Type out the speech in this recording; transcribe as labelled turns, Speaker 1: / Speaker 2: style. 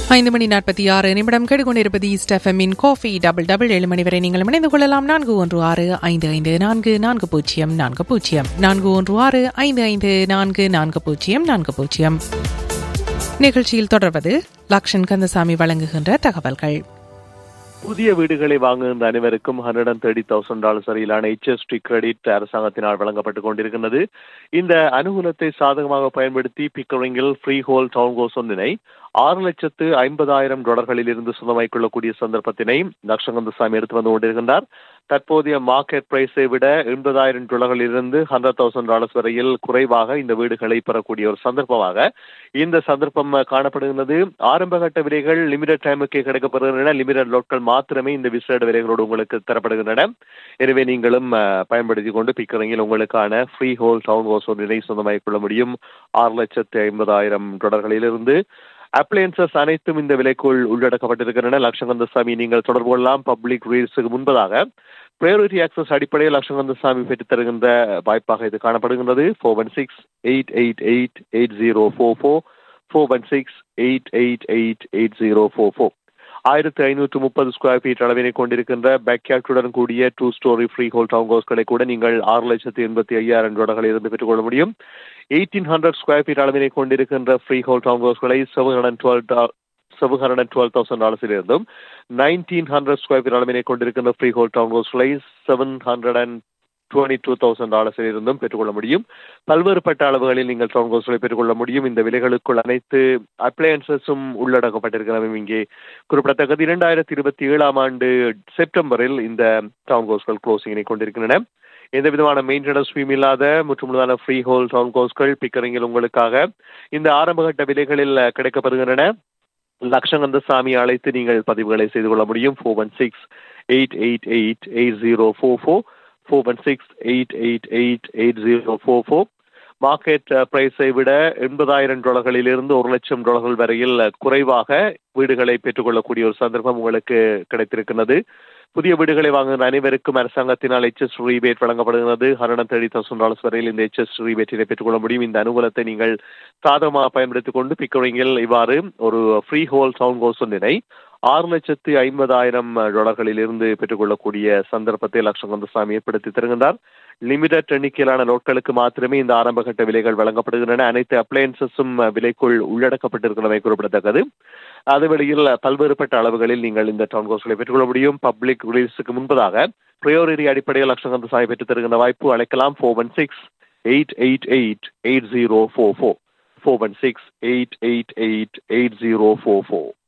Speaker 1: ஐந்து மணி நாற்பத்தி ஆறு நிமிடம் கேட்டுக்கொண்டிருப்பது ஈஸ்ட் எஃப்எம்மின் கோஃபி டபுள் டபுள் ஏழு மணி வரை நீங்கள் இணைந்து கொள்ளலாம் நான்கு ஒன்று ஆறு ஐந்து ஐந்து நான்கு நான்கு பூஜ்ஜியம் நான்கு பூஜ்ஜியம் நான்கு ஒன்று ஆறு ஐந்து ஐந்து நான்கு நான்கு பூஜ்ஜியம் நான்கு பூஜ்ஜியம் நிகழ்ச்சியில் தொடர்வது லக்ஷன் கந்தசாமி வழங்குகின்ற தகவல்கள்
Speaker 2: புதிய வீடுகளை வாங்குகின்ற அனைவருக்கும் hundred and thirty thousand dollars வரையிலான ஹெச்எஸ்டி கிரெடிட் அரசாங்கத்தினால் வழங்கப்பட்டுக் கொண்டிருக்கின்றது இந்த அனுகூலத்தை சாதகமாக பயன்படுத்தி பிக்கரிங்கில் ஃப்ரீ ஹோல் டவுன் கோஸ் ஒன்றினை ஆறு லட்சத்து ஐம்பதாயிரம் டாலர்களில் இருந்து சொந்தமாக்கிக் கொள்ளக்கூடிய சந்தர்ப்பத்தினை லட்சங்கந்தசாமி எடுத்து வந்து கொண்டிருக்கின்றார் தற்போதைய மார்க்கெட் பிரைஸை விட எண்பதாயிரம் டாலர்களில் இருந்து ஹண்ட்ரட் தௌசண்ட் டாலர்ஸ் வரையில் குறைவாக இந்த வீடுகளை பெறக்கூடிய ஒரு சந்தர்ப்பமாக இந்த சந்தர்ப்பம் காணப்படுகின்றது ஆரம்பகட்ட விலைகள் லிமிடெட் டைமுக்கு கிடைக்கப்படுகின்றன லிமிடெட் லோட்கள் மாத்திரமே இந்த விசேட விலைகளோடு உங்களுக்கு தரப்படுகின்றன எனவே நீங்களும் பயன்படுத்திக் கொண்டு பிக்கரிங்கில் உங்களுக்கான ஃப்ரீ ஹோல் டவுன் ஹவுஸ் ஒன்றினை சொந்தமாக்கிக் கொள்ள முடியும் ஆறு லட்சத்து ஐம்பதாயிரம் டாலர்களிலிருந்து அப்ளையன்சஸ் அனைத்தும் இந்த விலைக்குள் உள்ளடக்கப்பட்டிருக்கின்றன லட்சங்கந்தசாமி நீங்கள் தொடர்பு கொள்ளலாம் பப்ளிக் ரீல்ஸுக்கு முன்பதாக ப்ரையாரிட்டி ஆக்சஸ் அடிப்படையில் லட்சங்கந்தசாமி பெற்றுத் தருகின்ற வாய்ப்பாக இது காணப்படுகின்றது four one six eight eight eight eight zero four four four one six eight eight eight eight zero four four ஆயிரத்தி ஐநூற்று முப்பது ஸ்கொயர் ஃபீட் அளவினை கொண்டிருக்கின்ற பேக்யார்டுடன் கூடிய டூ ஸ்டோரி ஃப்ரீ ஹோல் டவுன் ஹவுஸ்களை கூட நீங்கள் ஆறு லட்சத்தி எண்பத்தி ஐயாயிரம் டாலர்களில் இருந்து பெற்றுக்கொள்ள முடியும் எயிட்டீன் ஹண்ட்ரட் ஸ்கொயர் ஃபீட் அளவினை கொண்டிருக்கின்ற ஃப்ரீ ஹோல் டவுன் ஹவுஸ்களை seven hundred twelve seven hundred and twelve thousand டாலர்ஸில் இருந்தும் நைன்டீன் ஹண்ட்ரட் ஸ்கொயர் ஃபீட் அளவினை கொண்டிருக்கின்ற ஃப்ரீ ஹோல் டவுன் ஹவுஸ்களை seven hundred and twenty two thousand டாலர்ஸில் இருந்தும் பெற்றுக்கொள்ள முடியும் பல்வேறுபட்ட அளவுகளில் நீங்கள் டவுன் ஹவுஸ்களை பெற்றுக்கொள்ள முடியும் இந்த விலைகளுக்குள் அனைத்து அப்ளையன்சஸும் உள்ளடக்கப்பட்டிருக்கிறது இங்கே குறிப்பிடத்தக்கது இரண்டாயிரத்தி இருபத்தி ஏழாம் ஆண்டு செப்டம்பரில் இந்த டவுன் ஹவுஸ்கள் க்ளோசிங்கினை கொண்டிருக்கின்றன எந்த விதமான மெயின்டெனன்ஸ் ஃபீம் இல்லாத முற்றுமுழுதான ஃப்ரீ ஹோல் டவுன் ஹவுஸ்கள் பிக்கரிங்கில் உங்களுக்காக இந்த ஆரம்பகட்ட விலைகளில் கிடைக்கப்படுகின்றன லட்சங்கந்தசாமி அழைத்து நீங்கள் பதிவுகளை செய்து கொள்ள முடியும் four one six eight eight eight eight zero four four four one six eight eight eight eight zero four four market பிரைஸை விட எண்பதாயிரம் டாலர்களிலிருந்து ஒரு லட்சம் டாலர்கள் வரையில் குறைவாக வீடுகளை பெற்றுக்கொள்ளக்கூடிய ஒரு சந்தர்ப்பம் உங்களுக்கு கிடைத்திருக்கிறது புதிய வீடுகளை வாங்குகிற அனைவருக்கும் அரசாங்கத்தினால் எச்எஸ் ரீபேட் வழங்கப்படுகிறது ஹண்ட்ரட் தேர்ட்டி தௌசண்ட் டாலர்ஸ் வரையில் இந்த எச்எஸ் ரீபேட்டினை பெற்றுக்கொள்ள முடியும் இந்த அனுகூலத்தை நீங்கள் சாதகமாக பயன்படுத்திக் கொண்டு பிக்கரிங்கில் இவ்வாறு ஒரு ஃப்ரீ ஹோல் டவுன் ஹவுஸ் ஒன்றினை ஆறு லட்சத்து ஐம்பதாயிரம் டாலர்களில் இருந்து பெற்றுக்கொள்ளக்கூடிய சந்தர்ப்பத்தை லட்சங்கந்தசாமி ஏற்படுத்தி தருகின்றார் லிமிடெட் எண்ணிக்கையிலான லோட்களுக்கு மாத்திரமே இந்த ஆரம்பகட்ட விலைகள் வழங்கப்படுகின்றன அனைத்து அப்ளையன்சஸும் விலைக்குள் உள்ளடக்கப்பட்டிருக்கிறவை குறிப்பிடத்தக்கது அது வெளியில் பல்வேறுபட்ட அளவுகளில் நீங்கள் இந்த டவுன் ஹவுஸ்களை பெற்றுக்கொள்ள முடியும் பப்ளிக் ரிலீஸுக்கு முன்பதாக ப்ரையோரிட்டி அடிப்படையில் லட்சங்கந்தசாமி பெற்றுத் தருகின்ற வாய்ப்பு அழைக்கலாம் four one six eight eight eight eight zero four four four one six eight eight eight eight zero four four